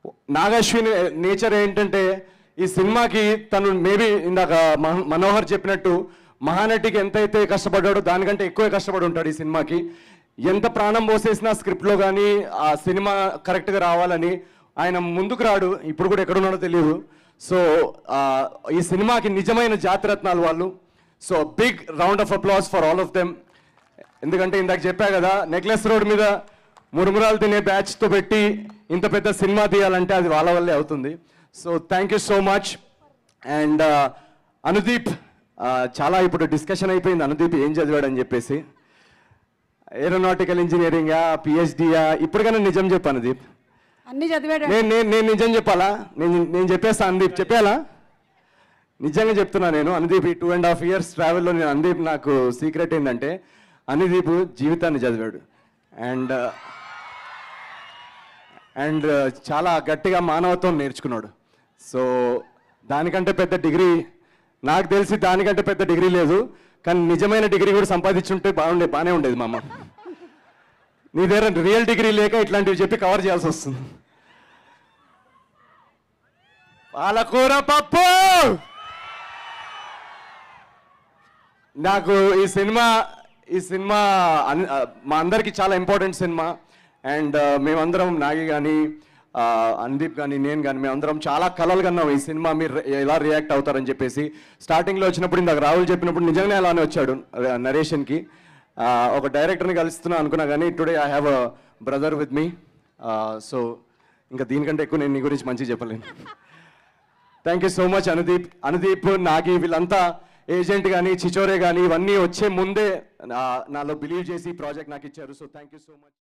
Nagashwini nature ఏంటంటే ఈ సినిమాకి తను మేబీ ఇందాక మహ- మనోహర్ చెప్పినట్టు మహానటికి ఎంతైతే కష్టపడ్డాడో దానికంటే ఎక్కువే కష్టపడి ఉంటాడు ఈ సినిమాకి ఎంత ప్రాణం పోసేసినా స్క్రిప్ట్లో కానీ ఆ సినిమా కరెక్ట్గా రావాలని ఆయన ముందుకు రాడు ఇప్పుడు కూడా ఎక్కడున్నాడో తెలియదు సో ఈ సినిమాకి నిజమైన జాతిరత్నాలు వాళ్ళు so big round of applause for all of them ఎందుకంటే ఇందాక చెప్పా కదా నెక్లెస్ రోడ్ మీద మురుమురాలు తినే బ్యాచ్తో పెట్టి ఇంత పెద్ద సినిమా తీయాలంటే అది వాళ్ళ వల్లే అవుతుంది so thank you so much and Anudeep ఆ, చాలా ఇప్పుడు డిస్కషన్ అయిపోయింది అనుదీప్ ఏం చదివాడని చెప్పేసి ఏరోనాటికల్ ఇంజనీరింగా పిహెచ్డియా ఇప్పటికైనా నిజం చెప్పు అనుదీప్ అన్ని చదివాడు నేను నేను నేను నిజం చెప్పాలా నేను నేను చెప్పేస్తా అనుదీప్ చెప్పాలా నిజంగా చెప్తున్నా నేను అనుదీప్ ఈ టూ అండ్ హాఫ్ ఇయర్స్ ట్రావెల్లో నేను అనుదీప్ నాకు సీక్రెట్ ఏంటంటే అనుదీప్ జీవితాన్ని చదివాడు అండ్ అండ్ చాలా గట్టిగా మానవత్వం నేర్చుకున్నాడు సో దానికంటే పెద్ద డిగ్రీ నాకు తెలిసి దానికంటే పెద్ద డిగ్రీ లేదు కానీ నిజమైన డిగ్రీ కూడా సంపాదించుంటే బాగుండే బాగానే ఉండేది మా అమ్మ నీ దగ్గర రియల్ డిగ్రీ లేక ఇట్లాంటివి చెప్పి కవర్ చేయాల్సి వస్తుంది పాలకూర పప్పు నాకు ఈ సినిమా ఈ సినిమా అన్- ఆ, మా అందరికి చాలా ఇంపార్టెంట్ సినిమా అండ్ మేమందరం నాగి కానీ అనుదీప్ కానీ నేను కానీ మేమందరం చాలా కలలు కన్నాం ఈ సినిమా మీరు ఎలా రియాక్ట్ అవుతారని చెప్పేసి స్టార్టింగ్లో వచ్చినప్పుడు ఇందాక రాహుల్ చెప్పినప్పుడు నిజంగానే అలానే వచ్చాడు నరేషన్కి ఒక డైరెక్టర్ని కలుస్తున్నా అనుకున్నా కానీ today I have a brother with me so ఇంకా దీనికంటే ఎక్కువ నేను నీ గురించి మంచిగా చెప్పలేను thank you so much Anudeep Anudeep Nagi వీళ్ళంతా ఏజెంట్ కానీ చిచోరే కానీ ఇవన్నీ వచ్చే ముందే నా- నాలో బిలీవ్ చేసి ప్రాజెక్ట్ నాకు ఇచ్చారు so thank you so much